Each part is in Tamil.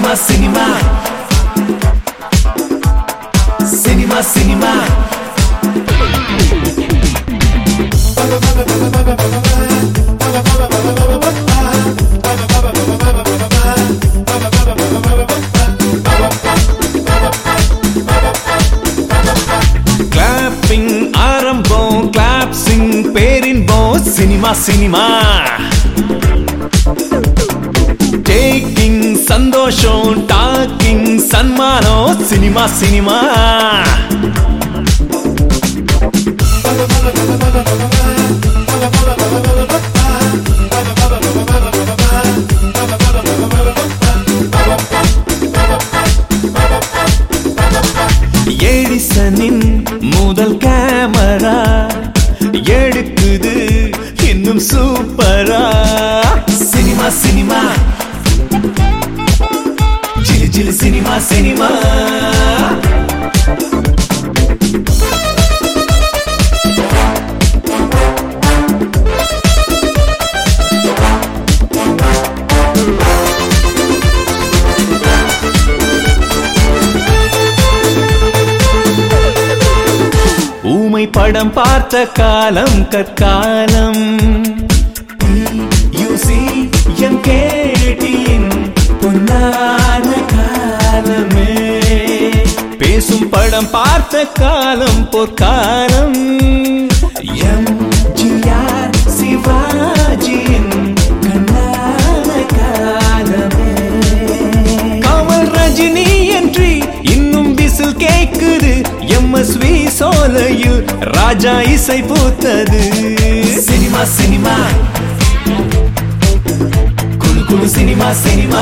cinema cinema cinema cinema clapping ஆரம்பம் கிளாப்ஸிங் பேரின்பம் சினிமா சினிமா டேக்கிங் சந்தோஷம் டாக்கிங் சன்மானம் சினிமா சினிமா எடிசனின் முதல் கேமரா எடுக்குது இன்னும் சூப்பரா சினிமா சினிமா ஜிலு ஜிலு சினிமா சினிமா ஊமை படம் பார்த்த காலம் கற்காலம் யூசி எம் கேட்டியின் பொன்னான காலமே பேசும் படம் பார்த்த காலம் பொற்காலம் எம் ஜிஆர் சிவாஜியின் கண்ணான காலமே கமல் ரஜினி என்று இன்னும் விசில் கேக்குது எம்எஸ்வி சோலையில் ராஜா இசை பூத்தது சினிமா சினிமா குழு குழு சினிமா சினிமா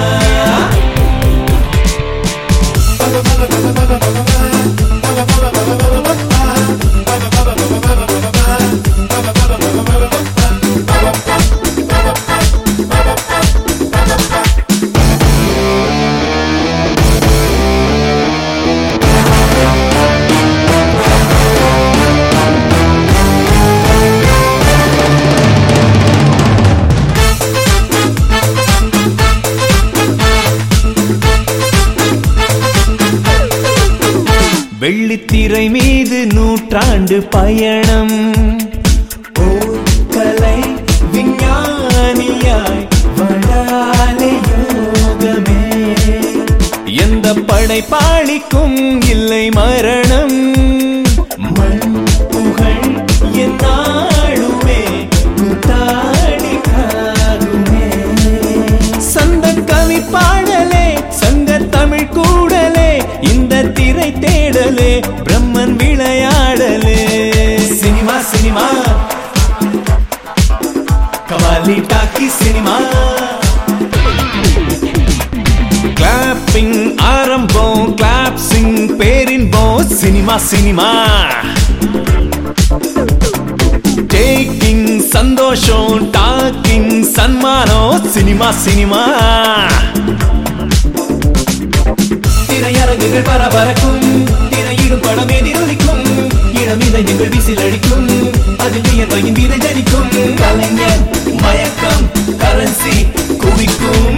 வெள்ளித்திரை மீது நூற்றாண்டு பயணம் ஓர் கலை விஞ்ஞானியாய் வளாலே யோகமே எந்த படைப்பாளிக்கும் இல்லை மரணம் மண் புகழ் என்னாளுமே கூத்தாடி காருமே சந்த கவி பாடலே சங்க தமிழ் கூடலே இந்த திரை தேடலே பிரம்மன் விளையாடலே சினிமா சினிமா கவாலி டாக்கி சினிமா கிளாப்பிங் ஆரம்பம் கிளாப்ஸிங் பேரின்பம் சினிமா சினிமா டேக்கிங் சந்தோஷம் டாக்கிங் சன்மானம் சினிமா சினிமா திரையரங்குகள் பரபரக்கும் திரையிடும் படம் எதிரொலிக்கும் இளமிதை எங்கள் விசில் அடிக்கும் அதில் வியர்வையின் வீத ஜனிக்கும் கலைஞர் மயக்கம் கரன்சி குவிக்கும்